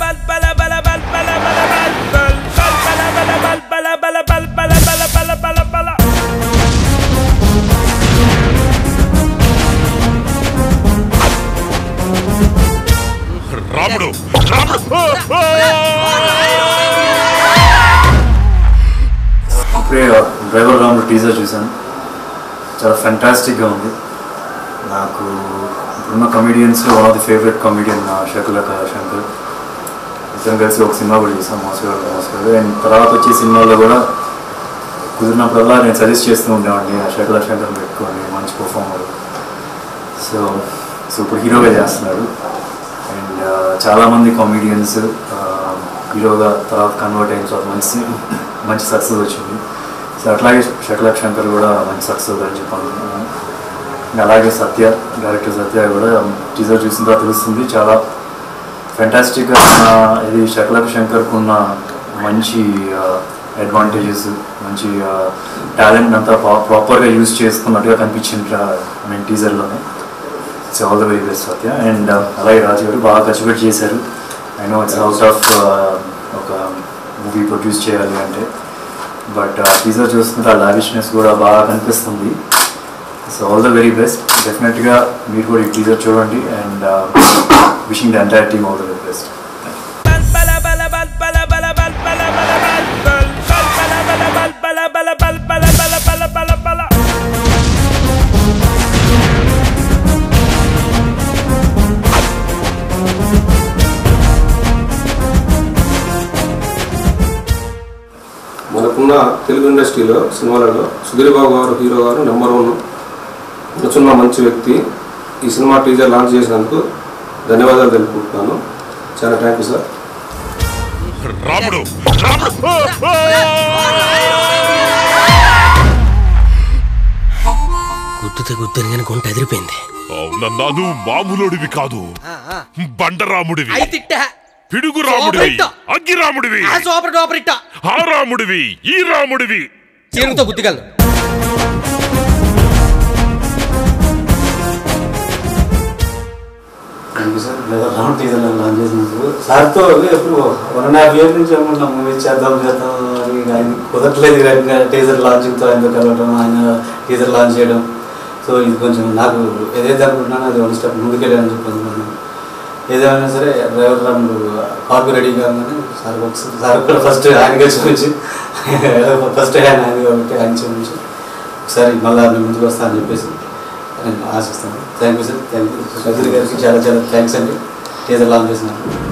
రాముడు రాముడు ఇప్పుడే డ్రైవర్ రాముడు టీజర్ చూశాను చాలా ఫెంటాస్టిక్గా ఉంది నాకు ఇప్పుడున్న కమెడియన్స్లో one of the favourite comedian Shakalaka Shankar ఇద్దరం కలిసి ఒక సినిమా కూడా చూసాం మోసగాడు మోసగాడు అండ్ తర్వాత వచ్చే సినిమాలో కూడా కుదిరినప్పుడల్లా నేను సజెస్ట్ చేస్తూ ఉండేవాడిని ఆ శకుల శంకర్ పెట్టుకోండి మంచి పర్ఫార్మర్ సో సో ఇప్పుడు హీరోగా చేస్తున్నాడు అండ్ చాలామంది కామెడియన్స్ హీరోగా తర్వాత కన్వర్ట్ అయిన తర్వాత మంచి మంచి సక్సెస్ వచ్చింది సో అట్లాగే శకలక్ శంకర్ కూడా మంచి సక్సెస్ అవుతారని చెప్పి అనుకుంటున్నాను ఇంకా అలాగే సత్య డైరెక్టర్ సత్య కూడా టీజర్ చూసిన తర్వాత తెలుస్తుంది చాలా ఫెంటాస్టిక్గా ఉన్న ఇది శకలక్ శంకర్కు ఉన్న మంచి అడ్వాంటేజెస్ మంచి టాలెంట్ అంతా ప్రాపర్గా యూజ్ చేసుకున్నట్టుగా కనిపించింది ఐ మీన్ టీజర్లోనే it's all the very best Satya and అలాగే రాజు గారు బాగా ఖర్చు పెట్టి చేశారు I know it's out of ఒక మూవీ ప్రొడ్యూస్ చేయాలి అంటే బట్ టీజర్ చూస్తుంటే ఆ లావిష్నెస్ కూడా బాగా కనిపిస్తుంది so all the very best డెఫినెట్గా మీరు కూడా ఈ టీజర్ చూడండి and wishing the entire team all the very best మనకున్న తెలుగు ఇండస్ట్రీలో సినిమాలలో సుధీర్ బాబు గారు హీరో గారు నెంబర్ వన్ నచ్చున్న మంచి వ్యక్తి ఈ సినిమా టీజర్ లాంచ్ చేసినందుకు ధన్యవాదాలు తెలుపుకుంటున్నాను చాలా థ్యాంక్ యూ సార్ రాముడు రాముడు గుద్దుతే గుద్దని కానీ గుంట ఎదిరిపోయింది అవునన్నా నువ్వు మామూలుడివి కాదు బండరాముడివి అయి తిట్టా పిడుగు రాముడివి సోపరిట్ట. అగ్గి రాముడివి ఆ సూపర్ డూపర్ ఇట్టా ఆ రాముడివి ఈ రాముడివి చీరుతో గుద్దిగలను థ్యాంక్ యూ సార్ లేదా రౌండ్ టీజర్ లాంచ్ చేసినందుకు సార్తో ఎప్పుడు వన్ అండ్ హాఫ్ ఇయర్ నుంచి అనుకుంటున్నాం మూవీ చేద్దాం చేద్దాం అని ఆయన కుదరట్లేదు ఇంకా టీజర్ లాంచింగ్తో ఆయనతో కలవడం ఆయన టీజర్ లాంచ్ చేయడం సో ఇది కొంచెం నాకు ఏదైతే అనుకుంటున్నానో అది వన్ స్టెప్ ముందుకెళ్ళాలని చెప్పి అనుకుంటున్నాను ఏదేమైనా సరే డ్రైవర్ రాముడు కాపీ రెడీ కాగానే సార్ ఒకసారి సార్ కూడా ఫస్ట్ ఆయనకే చూపించి ఫస్ట్ ఆయన ఆయన కాబట్టి ఆయన చూపించి ఒకసారి మళ్ళీ మీ ముందుకు వస్తా అని చెప్పేసి నేను ఆశిస్తాను thank you sir thank you Sajjari గారికి చాలా చాలా థ్యాంక్స్ అండి టీజర్ లాంచ్ చేసినాను